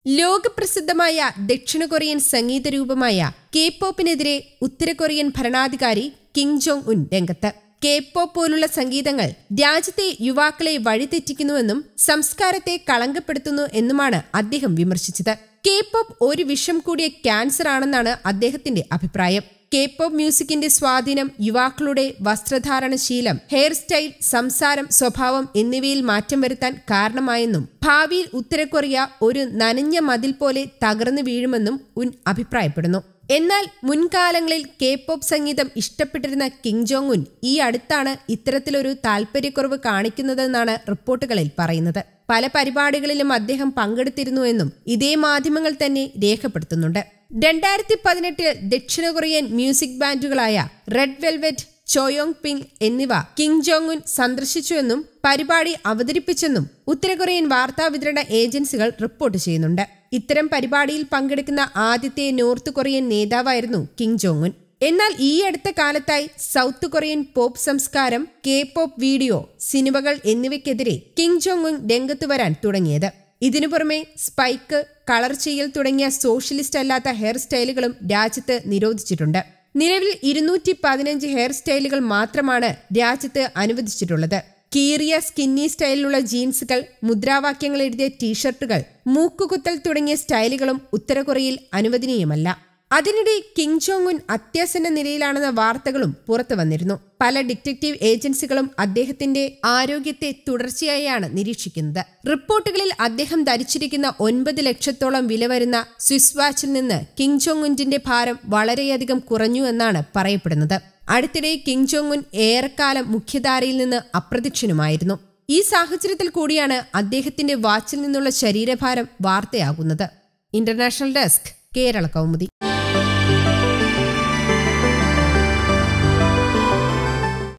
ലോകപ്രസിദ്ധമായ ദക്ഷിണ കൊറിയൻ സംഗീത രൂപമായ കെ പോപ്പിനെതിരെ ഉത്തര കൊറിയൻ ഭരണാധികാരി കിം ജോങ് ഉൻ രംഗത്ത് കെ പോപ്പ് പോലുള്ള സംഗീതങ്ങൾ രാജ്യത്തെ യുവാക്കളെ വഴിതെറ്റിക്കുന്നുവെന്നും സംസ്കാരത്തെ കളങ്കപ്പെടുത്തുന്നു എന്നുമാണ് അദ്ദേഹം വിമർശിച്ചത് കെ പോപ്പ് ഒരു വിഷം കൂടിയ ക്യാൻസർ ആണെന്നാണ് അദ്ദേഹത്തിന്റെ അഭിപ്രായം കെ പോപ്പ് മ്യൂസിക്കിന്റെ സ്വാധീനം യുവാക്കളുടെ വസ്ത്രധാരണ ശീലം ഹെയർ സ്റ്റൈൽ സംസാരം സ്വഭാവം എന്നിവയിൽ മാറ്റം വരുത്താൻ കാരണമായെന്നും ഭാവിയിൽ ഉത്തര കൊറിയ ഒരു നനഞ്ഞ മതിൽ പോലെ തകർന്നു വീഴുമെന്നും ഉൻ അഭിപ്രായപ്പെടുന്നു എന്നാൽ മുൻകാലങ്ങളിൽ കെ പോപ്പ് സംഗീതം ഇഷ്ടപ്പെട്ടിരുന്ന കിം ജോങ് ഉൻ ഈ അടുത്താണ് ഇത്തരത്തിലൊരു താൽപര്യക്കുറവ് കാണിക്കുന്നതെന്നാണ് റിപ്പോർട്ടുകളിൽ പറയുന്നത് പല പരിപാടികളിലും അദ്ദേഹം പങ്കെടുത്തിരുന്നുവെന്നും ഇതേ മാധ്യമങ്ങൾ തന്നെ രേഖപ്പെടുത്തുന്നുണ്ട് രണ്ടായിരത്തി പതിനെട്ടിൽ ദക്ഷിണ കൊറിയൻ മ്യൂസിക് ബാൻഡുകളായ റെഡ് വെൽവെറ്റ് ചോയോങ് പിങ് എന്നിവ കിം ജോങ് ഉൻ സന്ദർശിച്ചുവെന്നും പരിപാടി അവതരിപ്പിച്ചെന്നും ഉത്തര കൊറിയൻ വാർത്താവിതരണ ഏജൻസികൾ റിപ്പോർട്ട് ചെയ്യുന്നുണ്ട് ഇത്തരം പരിപാടിയിൽ പങ്കെടുക്കുന്ന ആദ്യത്തെ നോർത്ത് കൊറിയൻ നേതാവായിരുന്നു കിം ജോങ് ഉൻ എന്നാൽ ഈ അടുത്ത കാലത്തായി സൗത്ത് കൊറിയൻ പോപ്പ് സംസ്കാരം കെ പോപ്പ് വീഡിയോ സിനിമകൾ എന്നിവയ്ക്കെതിരെ കിം ജോങ് ഉൻ രംഗത്ത് വരാൻ തുടങ്ങിയത് ഇതിനു പുറമെ സ്പൈക്ക് കളർ ചെയ്യൽ തുടങ്ങിയ സോഷ്യലിസ്റ്റ് അല്ലാത്ത ഹെയർ സ്റ്റൈലുകളും രാജ്യത്ത് നിരോധിച്ചിട്ടുണ്ട് നിലവിൽ ഇരുന്നൂറ്റി പതിനഞ്ച് ഹെയർ സ്റ്റൈലുകൾ മാത്രമാണ് രാജ്യത്ത് അനുവദിച്ചിട്ടുള്ളത് കീറിയ സ്കിന്നി സ്റ്റൈലിലുള്ള ജീൻസുകൾ മുദ്രാവാക്യങ്ങൾ എഴുതിയ ടീഷർട്ടുകൾ മൂക്കുകുത്തൽ തുടങ്ങിയ സ്റ്റൈലുകളും ഉത്തര കൊറിയയിൽ അനുവദനീയമല്ല അതിനിടെ കിം ജോങ് ഉൻ അത്യാസന്ന നിലയിലാണെന്ന വാർത്തകളും പുറത്തു വന്നിരുന്നു പല ഡിറ്റക്റ്റീവ് ഏജൻസികളും അദ്ദേഹത്തിന്റെ ആരോഗ്യത്തെ തുടർച്ചയായാണ് നിരീക്ഷിക്കുന്നത് റിപ്പോർട്ടുകളിൽ അദ്ദേഹം ധരിച്ചിരിക്കുന്ന ഒൻപത് ലക്ഷത്തോളം വില വരുന്ന സ്വിസ് വാച്ചിൽ നിന്ന് കിം ജോങ് ഉൻറ്റിന്റെ ഭാരം വളരെയധികം കുറഞ്ഞു എന്നാണ് പറയപ്പെടുന്നത് അടുത്തിടെ കിം ജോങ് ഉൻ ഏറെക്കാലം മുഖ്യധാരയിൽ നിന്ന് അപ്രത്യക്ഷനുമായിരുന്നു ഈ സാഹചര്യത്തിൽ കൂടിയാണ് അദ്ദേഹത്തിന്റെ വാച്ചിൽ നിന്നുള്ള ശരീരഭാരം വാർത്തയാകുന്നത് ഇന്റർനാഷണൽ ഡെസ്ക് കേരള കൗമുദി